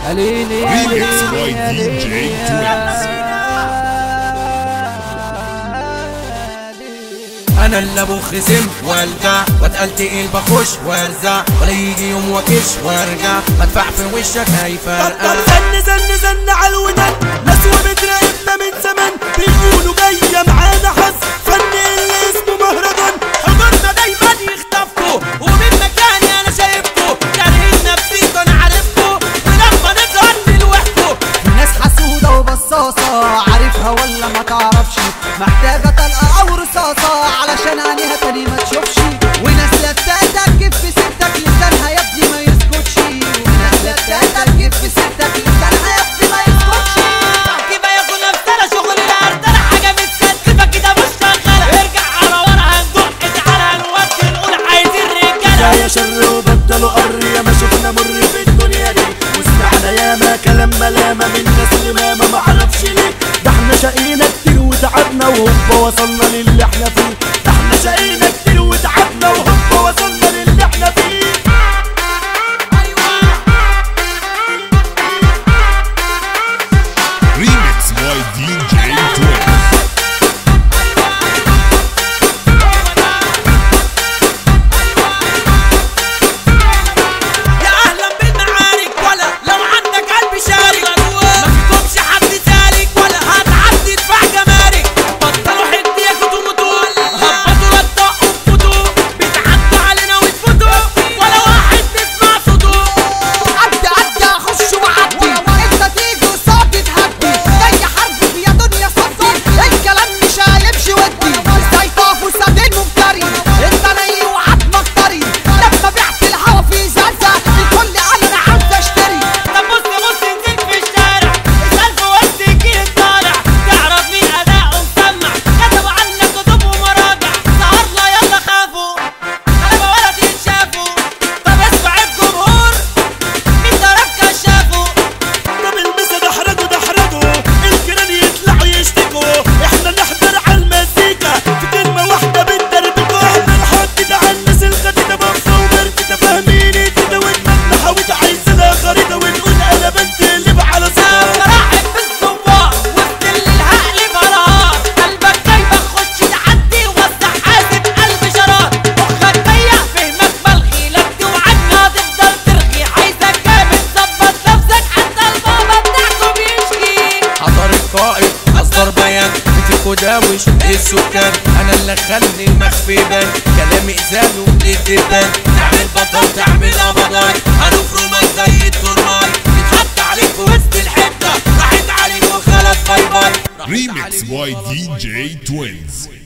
ليلي Remix by DJ Twins. انا اللي ابو خصم وارجع واتقل تقيل بخش وارزع ولا يجي يوم واكش وارجع بدفع في وشك هيفرقع طب زن زن زن على الودن ناس وبتراقبنا من زمان بيقولوا جاية معانا حظ فن اللي اسمه مهرجان حضورنا دايما يخطفكوا ومن مكاني انا شايفكوا كارهين نفسيكوا انا عارفكوا ولما نظهر نلوحكوا ناس حسودة وبصاصة عارفها ولا ما تعرفش محتاجة طلقة أو رصاصة علشان عينيها تاني ما تشوفش وناس لتاتك تجيب في سكتك لسانها يا ابني ما يسكتش وناس لتاتك تجيب في سكتك لسانها يا ابني ما يسكتش كفايه كنا في سنه شغل الارتله حاجه متستفه كده مش شغاله ارجع على ورا هندق تعالى هنودي نقول عايزين رجاله يا شر وبطلوا قر يا ما شفنا مر في الدنيا دي وسمعنا ياما كلام ملامة من ناس اللي ماما ما عرفش ليه ده احنا شقينا كتير وتعبنا وهوبا وصلنا للي احنا فيه ده احنا شقينا كتير وتعبنا وهوبا وصلنا للي احنا فيه Remix by DJ Twins. يا اهلا بالمعارك ولا لو عندك قلب شارك ما فيكمش حد سالك ولا هتعدي ادفع جمارك بطلوا حديكوا تموتوا هبطوا لا تطقوا تفوتوا بتعدوا علينا وتفوتوا ولا واحد تسمع صوته عدي عدي اخش وعدي انت تيجي قصادي تهدي جاي حرب يا دنيا صدي الكلام مش هيمشي ودي ازاي طاف وسابين مفتري انت ني وعدمك طري لما بعت الهوا في زلزة الكل قال انا عاوز اشتري طب بص بص نزلت في الشارع اسأل في وسط الجيل طالع تعرف مين أداؤه مسمع كتبوا عنك كتب ومراجع سهرنا يلا خافوا غلبة ولا تنشافوا طب اسمع الجمهور مين ضرب كشافه طب المسا دحرجوا دحرجوا الجيران يطلعوا يشتكوا احنا نحضر على المزيكا في كلمة واحدة بندربكوا احنا نحط ده على الناس الخديدة بمسا ومركدة فاهمين كده ودماغنا حاوت عايزينها خريطة ونقول انا بنتقلب على صوت مراحب في الصباح وسط الليل هقلب نهار قلبك جايبك خش تعدي ووسع حاسب قلب شرار مخك ضيق فهمك ملغي لا توعدنا هتفضل ترغي عايزك جامد ظبط نفسك حتى البابا بتاعكم يشكي حضر القائد اصدر بيان بتكو داوش السكان انا اللي اخلي المخفي بان كلامي ازاله للدبان تعمل بطل تعمل ابضاي هنفرمك زي الترماي يتحط عليك في وسط الحته راحت عليك وخلاص باي باي راحت Remix عليك by وخلاص باي باي. DJ Twins.